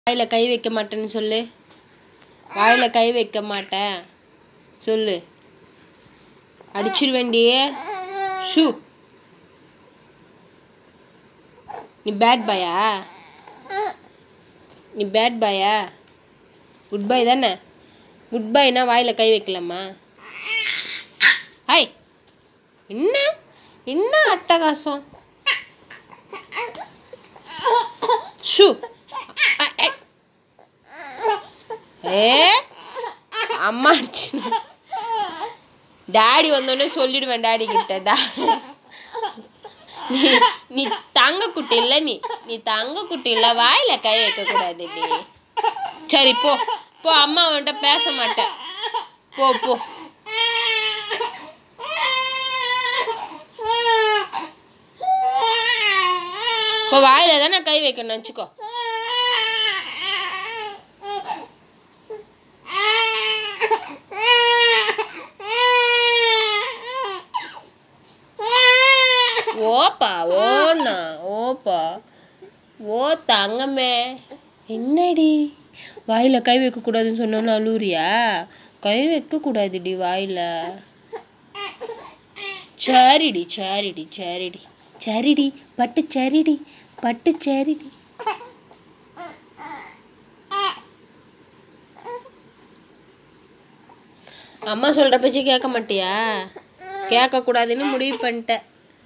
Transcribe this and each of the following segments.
வாயில் கை வைக்க மாட்டேன்னு சொல்லு வாயில் கை வைக்க மாட்டேன் சொல்லு அடிச்சிருவேண்டி ஷூ நீ பேட் பாயா நீ பேட் பாயா குட் பை தானே குட் பைனா வாயில் கை வைக்கலாமா ஹாய் என்ன என்ன அட்டகாசம் ஷூ அ- ஐ. ஏ அம்மா அடிச்சு டாடி வந்தோடனே சொல்லிடுவேன் டாடி கிட்ட டா நீ நீ தங்க குட்டி இல்லை நீ நீ தங்க குட்டி இல்லை வாயில கை வைக்க கூடாது நீ சரி போ போ அம்மா அவன்கிட்ட பேச மாட்டேன் போ போ இப்போ வாயில தானே கை வைக்கணும் வச்சுக்கோ ஓப்பா ஓண்ணா ஓப்பா ஓ தங்கமே என்னடி வாயில் கை வைக்கக்கூடாதுன்னு சொன்னோன்னு அலூரியா கை வைக்கக்கூடாதுடி வாயில் சரிடி சரிடி சரிடி சரிடி பட்டு சரிடி பட்டு சரிடி அம்மா சொல்கிற பேச்சு கேட்க மாட்டியா கேட்கக்கூடாதுன்னு முடிவு பண்ணிட்டேன்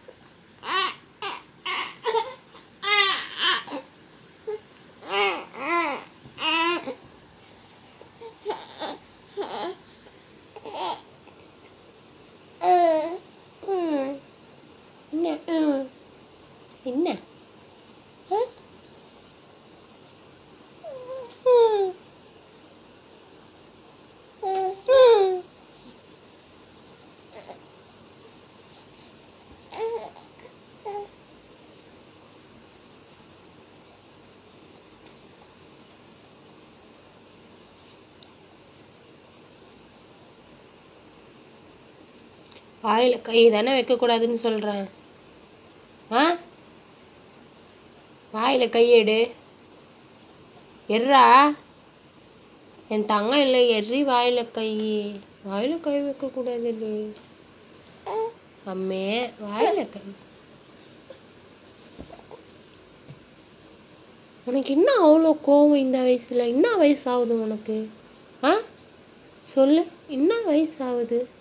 என்ன ம். என்ன ஆ? ம். ம். வாயில் கை தானே வைக்கக்கூடாதுன்னு சொல்கிறேன் ஆ வாயில் கையெடு எர்ரா என் தங்கம் இல்லை எர்ரி வாயில் கை வாயில் கை வைக்கக்கூடாது அம்மே வாயில் கை உனக்கு என்ன அவ்வளோ கோவம் இந்த வயசில் என்ன வயசு ஆகுது உனக்கு ஆ சொல்லு என்ன வயசு ஆகுது